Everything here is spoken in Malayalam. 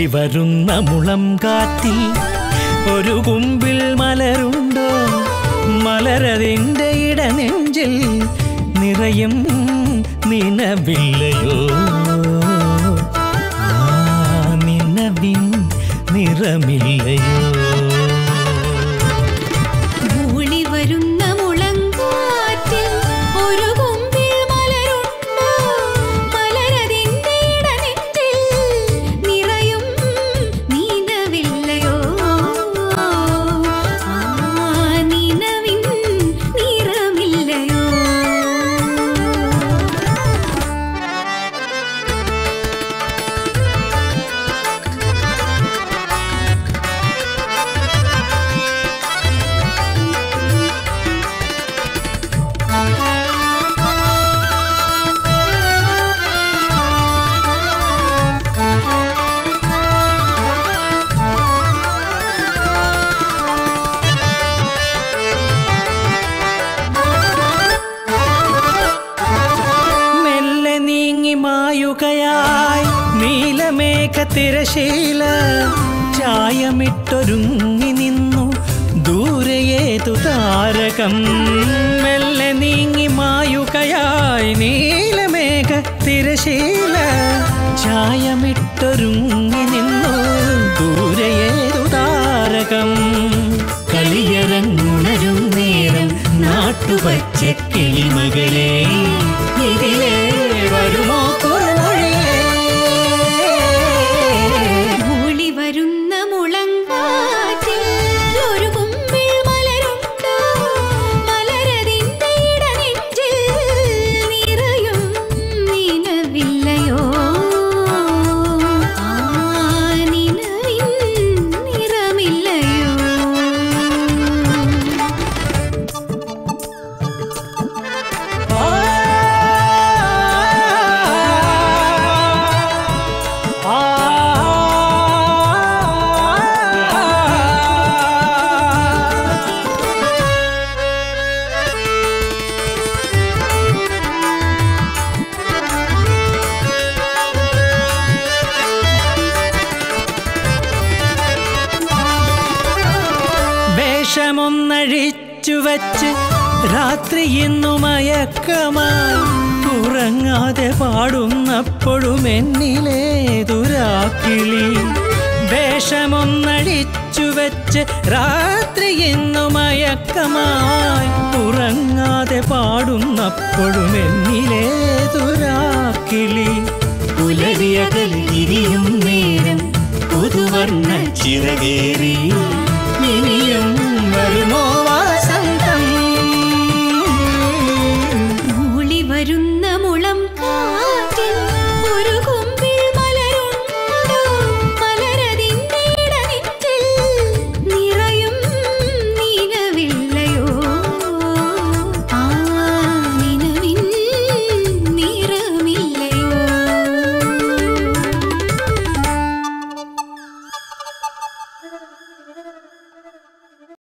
വരുന്ന മുളം കാറ്റിൽ ഒരു കുമ്പിൽ മലരുണ്ടോ മലരതിൻ്റെ ഇടനെഞ്ചിൽ നിറയും നിനവില്ലയോ ആ നിനവിൻ നിറമില്ലയോ മൂളി വരുന്ന മുളങ്കാറ്റിൽ ഒരു കൊമ്പിൽ മലരുണ്ടോ മലരതിന്റെ ഇടനെഞ്ചിൽ നിറയും നീനവില്ലയോ ആ നീനവിൻ നിറമില്ലയോ മെല്ലെ നീങ്ങി മായുകയായി നീലമേഘ തിരശീല ചായമിട്ടൊരുങ്ങി നിന്നു ദൂരയേതു താരകം മെല്ലെ നീങ്ങി മായുകയായി നീലമേഘ തിരശീല ചായമിട്ടൊരുങ്ങി നിന്നു ദൂരയേതു താരകം കളിയരങ്ങുണരും നേരം നാട്ടുപച്ച കിളിമകളെ ഇതിലേ വരുമോ കുറുമൊഴിയേ മൂളി വരുന്ന മുളങ്കാറ്റിൽ ഒരു കുമ്പിൾ മലരുണ്ടോ മലരതിന്റെ ഇടനെഞ്ചിൽ നിറയും നിനവില്ലയോ ആ നിനവിൻ നിറമില്ലയോ വേഷമൊന്നഴിച്ചു വച്ച് രാത്രി ഇന്നു മയക്കമായി ഉറങ്ങാതെ പാടുന്നപ്പോഴും എന്നിലെ ദുരാക്കിളി വേഷമൊന്നഴിച്ചു വെച്ച് രാത്രി ഇന്നു മയക്കമായി ഉറങ്ങാതെ പാടുന്നപ്പോഴും എന്നിലെ ദുരാക്കിളി പുലരിയകലിരിയും നേരം പുതുവർണ്ണ ചിറകേറി ഇനി